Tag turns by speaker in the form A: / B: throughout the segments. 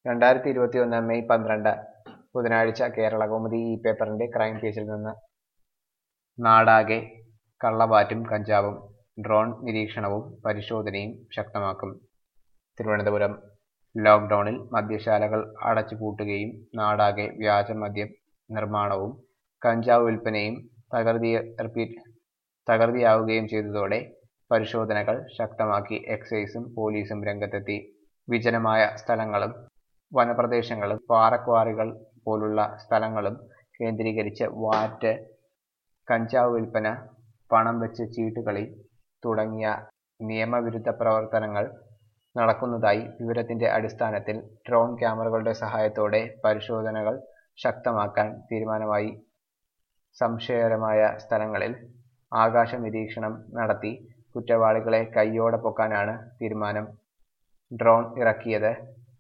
A: രണ്ടായിരത്തി ഇരുപത്തിയൊന്ന് മെയ് പന്ത്രണ്ട് ബുധനാഴ്ച കേരള കൗമുദി ഈ പേപ്പറിന്റെ ക്രൈം പേജിൽ നിന്ന് നാടാകെ കള്ളവാറ്റും കഞ്ചാവും ഡ്രോൺ നിരീക്ഷണവും പരിശോധനയും ശക്തമാക്കും തിരുവനന്തപുരം ലോക്ക്ഡൌണിൽ മദ്യശാലകൾ അടച്ചുപൂട്ടുകയും നാടാകെ വ്യാജ മദ്യം നിർമ്മാണവും കഞ്ചാവ് വിൽപ്പനയും തകൃതി റിപ്പീറ്റ് തകൃതിയാവുകയും ചെയ്തതോടെ പരിശോധനകൾ ശക്തമാക്കി എക്സൈസും പോലീസും രംഗത്തെത്തി വിജനമായ സ്ഥലങ്ങളും വനപ്രദേശങ്ങളും പാറക്വാറികൾ പോലുള്ള സ്ഥലങ്ങളും കേന്ദ്രീകരിച്ച് വാറ്റ് കഞ്ചാവ് വിൽപ്പന പണം വെച്ച് ചീട്ടുകളി തുടങ്ങിയ നിയമവിരുദ്ധ പ്രവർത്തനങ്ങൾ നടക്കുന്നതായി വിവരത്തിന്റെ അടിസ്ഥാനത്തിൽ ഡ്രോൺ ക്യാമറകളുടെ സഹായത്തോടെ പരിശോധനകൾ ശക്തമാക്കാൻ തീരുമാനമായി സംശയകരമായ സ്ഥലങ്ങളിൽ ആകാശ നിരീക്ഷണം നടത്തി കുറ്റവാളികളെ കയ്യോടെ പൊക്കാനാണ് തീരുമാനം ഡ്രോൺ ഇറക്കിയത്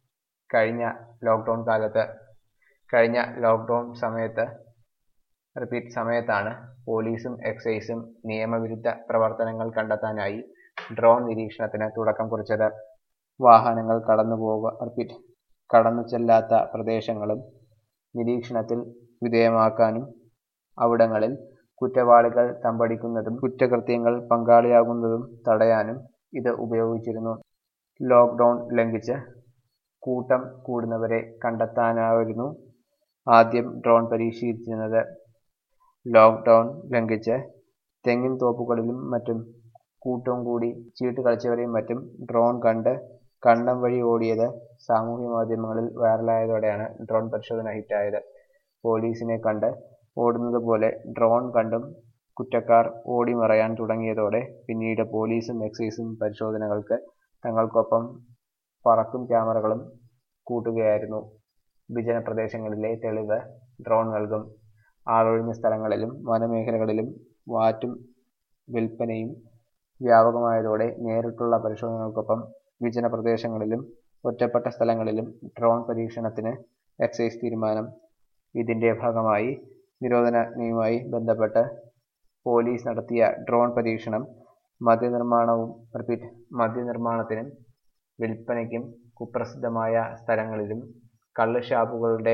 A: കഴിഞ്ഞ ലോക്ക്ഡൌൺ കാലത്ത് കഴിഞ്ഞ ലോക്ക്ഡൌൺ സമയത്ത് റിപ്പീറ്റ് സമയത്താണ് പോലീസും എക്സൈസും നിയമവിരുദ്ധ പ്രവർത്തനങ്ങൾ കണ്ടെത്താനായി ഡ്രോൺ നിരീക്ഷണത്തിന് തുടക്കം കുറിച്ചത് വാഹനങ്ങൾ കടന്നുപോക റിപ്പീറ്റ് കടന്നു ചെല്ലാത്ത പ്രദേശങ്ങളും നിരീക്ഷണത്തിൽ വിധേയമാക്കാനും അവിടങ്ങളിൽ കുറ്റവാളികൾ തമ്പടിക്കുന്നതും കുറ്റകൃത്യങ്ങൾ പങ്കാളിയാകുന്നതും തടയാനും ഇത് ഉപയോഗിച്ചിരുന്നു ലോക്ക്ഡൌൺ ലംഘിച്ച് കൂട്ടം കൂടുന്നവരെ കണ്ടെത്താനായിരുന്നു ആദ്യം ഡ്രോൺ പരീക്ഷിച്ചിരുന്നത് ലോക്ക്ഡൌൺ ലംഘിച്ച് തെങ്ങിൻ തോപ്പുകളിലും മറ്റും കൂട്ടം കൂടി ചീട്ട് കളിച്ചവരെയും മറ്റും ഡ്രോൺ കണ്ട് കണ്ടം വഴി ഓടിയത് സാമൂഹ്യ മാധ്യമങ്ങളിൽ വൈറലായതോടെയാണ് ഡ്രോൺ പരിശോധന ഹിറ്റായത് പോലീസിനെ കണ്ട് ഓടുന്നത് പോലെ ഡ്രോൺ കണ്ടും കുറ്റക്കാർ ഓടി മറയാൻ തുടങ്ങിയതോടെ പിന്നീട് പോലീസും എക്സൈസും പരിശോധനകൾക്ക് തങ്ങൾക്കൊപ്പം പറക്കും ക്യാമറകളും കൂട്ടുകയായിരുന്നു വിജന പ്രദേശങ്ങളിലെ തെളിവ് ഡ്രോൺ നൽകും ആളൊഴിഞ്ഞ സ്ഥലങ്ങളിലും വനമേഖലകളിലും വാറ്റും വിൽപ്പനയും വ്യാപകമായതോടെ നേരിട്ടുള്ള പരിശോധനകൾക്കൊപ്പം വിജന പ്രദേശങ്ങളിലും ഒറ്റപ്പെട്ട സ്ഥലങ്ങളിലും ഡ്രോൺ പരീക്ഷണത്തിന് എക്സൈസ് തീരുമാനം ഇതിന്റെ ഭാഗമായി നിരോധനാജ്ഞയുമായി ബന്ധപ്പെട്ട് പോലീസ് നടത്തിയ ഡ്രോൺ പരീക്ഷണം മദ്യനിർമ്മാണവും റിപ്പീറ്റ് മദ്യനിർമ്മാണത്തിനും വിൽപ്പനയ്ക്കും കുപ്രസിദ്ധമായ സ്ഥലങ്ങളിലും കള്ള് ഷാപ്പുകളുടെ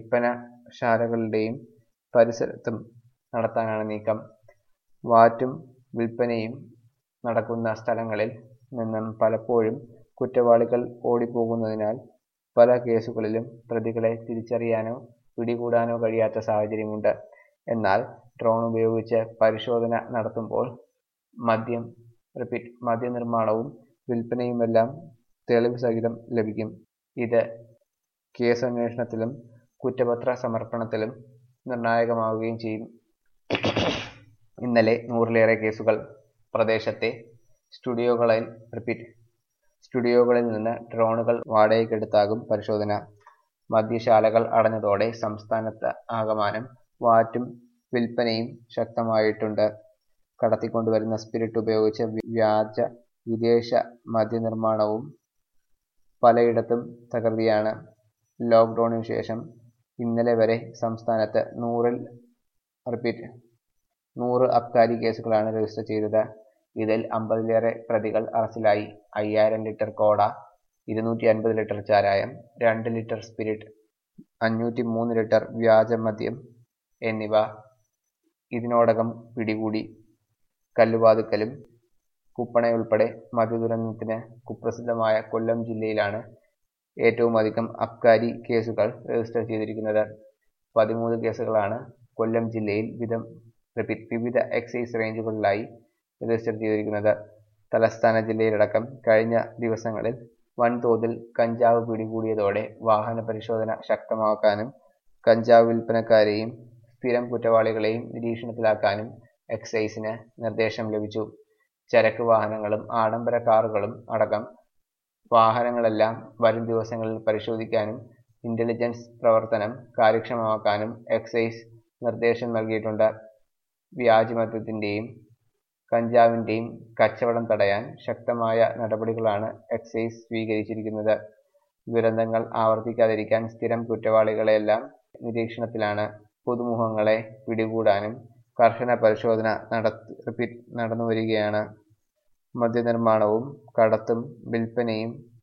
A: വിൽപ്പനശാലകളുടെയും പരിസരത്തും നടത്താനാണ് നീക്കം വാറ്റും വിൽപ്പനയും നടക്കുന്ന സ്ഥലങ്ങളിൽ നിന്നും പലപ്പോഴും കുറ്റവാളികൾ ഓടിപ്പോകുന്നതിനാൽ പല കേസുകളിലും പ്രതികളെ തിരിച്ചറിയാനോ പിടികൂടാനോ കഴിയാത്ത സാഹചര്യമുണ്ട് എന്നാൽ ഡ്രോൺ ഉപയോഗിച്ച് പരിശോധന നടത്തുമ്പോൾ മദ്യം റിപ്പീറ്റ് മദ്യനിർമ്മാണവും വിൽപ്പനയുമെല്ലാം തെളിവ് സഹിതം ലഭിക്കും ഇത് കേസന്വേഷണത്തിലും കുറ്റപത്ര സമർപ്പണത്തിലും നിർണായകമാവുകയും ചെയ്യും ഇന്നലെ നൂറിലേറെ കേസുകൾ പ്രദേശത്തെ സ്റ്റുഡിയോകളിൽ റിപ്പീറ്റ് സ്റ്റുഡിയോകളിൽ നിന്ന് ഡ്രോണുകൾ വാടകയ്ക്കെടുത്താകും പരിശോധന മദ്യശാലകൾ അടഞ്ഞതോടെ സംസ്ഥാനത്ത് ആകമാനം വാറ്റും വിൽപ്പനയും ശക്തമായിട്ടുണ്ട് കടത്തിക്കൊണ്ടുവരുന്ന സ്പിരിറ്റ് ഉപയോഗിച്ച് വ്യാജ വിദേശ മദ്യനിർമ്മാണവും പലയിടത്തും തകൃതിയാണ് ലോക്ക്ഡൌണിനു ശേഷം ഇന്നലെ വരെ സംസ്ഥാനത്ത് നൂറിൽ റിപ്പീറ്റ് നൂറ് അബ്കാരി കേസുകളാണ് രജിസ്റ്റർ ചെയ്തത് ഇതിൽ അമ്പതിലേറെ പ്രതികൾ അറസ്റ്റിലായി അയ്യായിരം ലിറ്റർ കോട ഇരുന്നൂറ്റി അൻപത് ലിറ്റർ ചാരായം രണ്ട് ലിറ്റർ സ്പിരിറ്റ് അഞ്ഞൂറ്റി മൂന്ന് ലിറ്റർ വ്യാജ മദ്യം എന്നിവ ഇതിനോടകം പിടികൂടി കല്ലുവാതുക്കലും കുപ്പണയുൾപ്പെടെ മദ്യദുരന്തത്തിന് കുപ്രസിദ്ധമായ കൊല്ലം ജില്ലയിലാണ് ഏറ്റവും അധികം അബ്കാരി കേസുകൾ രജിസ്റ്റർ ചെയ്തിരിക്കുന്നത് പതിമൂന്ന് കേസുകളാണ് കൊല്ലം ജില്ലയിൽ വിധം വിവിധ എക്സൈസ് റേഞ്ചുകളിലായി രജിസ്റ്റർ ചെയ്തിരിക്കുന്നത് തലസ്ഥാന ജില്ലയിലടക്കം കഴിഞ്ഞ ദിവസങ്ങളിൽ വൻതോതിൽ കഞ്ചാവ് പിടികൂടിയതോടെ വാഹന പരിശോധന ശക്തമാക്കാനും കഞ്ചാവ് വിൽപ്പനക്കാരെയും സ്ഥിരം കുറ്റവാളികളെയും നിരീക്ഷണത്തിലാക്കാനും എക്സൈസിന് നിർദ്ദേശം ലഭിച്ചു ചരക്ക് വാഹനങ്ങളും ആഡംബര കാറുകളും അടക്കം വാഹനങ്ങളെല്ലാം വരും ദിവസങ്ങളിൽ പരിശോധിക്കാനും ഇന്റലിജൻസ് പ്രവർത്തനം കാര്യക്ഷമമാക്കാനും എക്സൈസ് നിർദ്ദേശം നൽകിയിട്ടുണ്ട് വ്യാജമദ്യത്തിന്റെയും കഞ്ചാവിന്റെയും കച്ചവടം തടയാൻ ശക്തമായ നടപടികളാണ് എക്സൈസ് സ്വീകരിച്ചിരിക്കുന്നത് ദുരന്തങ്ങൾ ആവർത്തിക്കാതിരിക്കാൻ സ്ഥിരം കുറ്റവാളികളെല്ലാം നിരീക്ഷണത്തിലാണ് പുതുമുഖങ്ങളെ പിടികൂടാനും കർശന പരിശോധന നടത്തി റിപ്പീറ്റ് നടന്നുവരികയാണ് മദ്യനിർമ്മാണവും കടത്തും വിൽപ്പനയും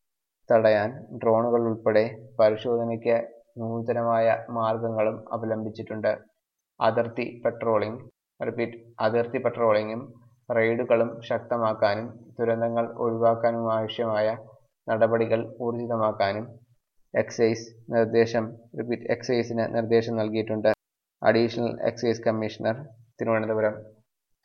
A: തടയാൻ ഡ്രോണുകൾ ഉൾപ്പെടെ പരിശോധനയ്ക്ക് നൂതനമായ മാർഗങ്ങളും അവലംബിച്ചിട്ടുണ്ട് അതിർത്തി പെട്രോളിംഗ് റിപ്പീറ്റ് അതിർത്തി പെട്രോളിംഗും റെയ്ഡുകളും ശക്തമാക്കാനും ദുരന്തങ്ങൾ ഒഴിവാക്കാനുമാവശ്യമായ നടപടികൾ ഊർജിതമാക്കാനും എക്സൈസ് നിർദ്ദേശം റിപ്പീറ്റ് എക്സൈസിന് നിർദ്ദേശം നൽകിയിട്ടുണ്ട് അഡീഷണൽ എക്സൈസ് കമ്മീഷണർ തിരുവനന്തപുരം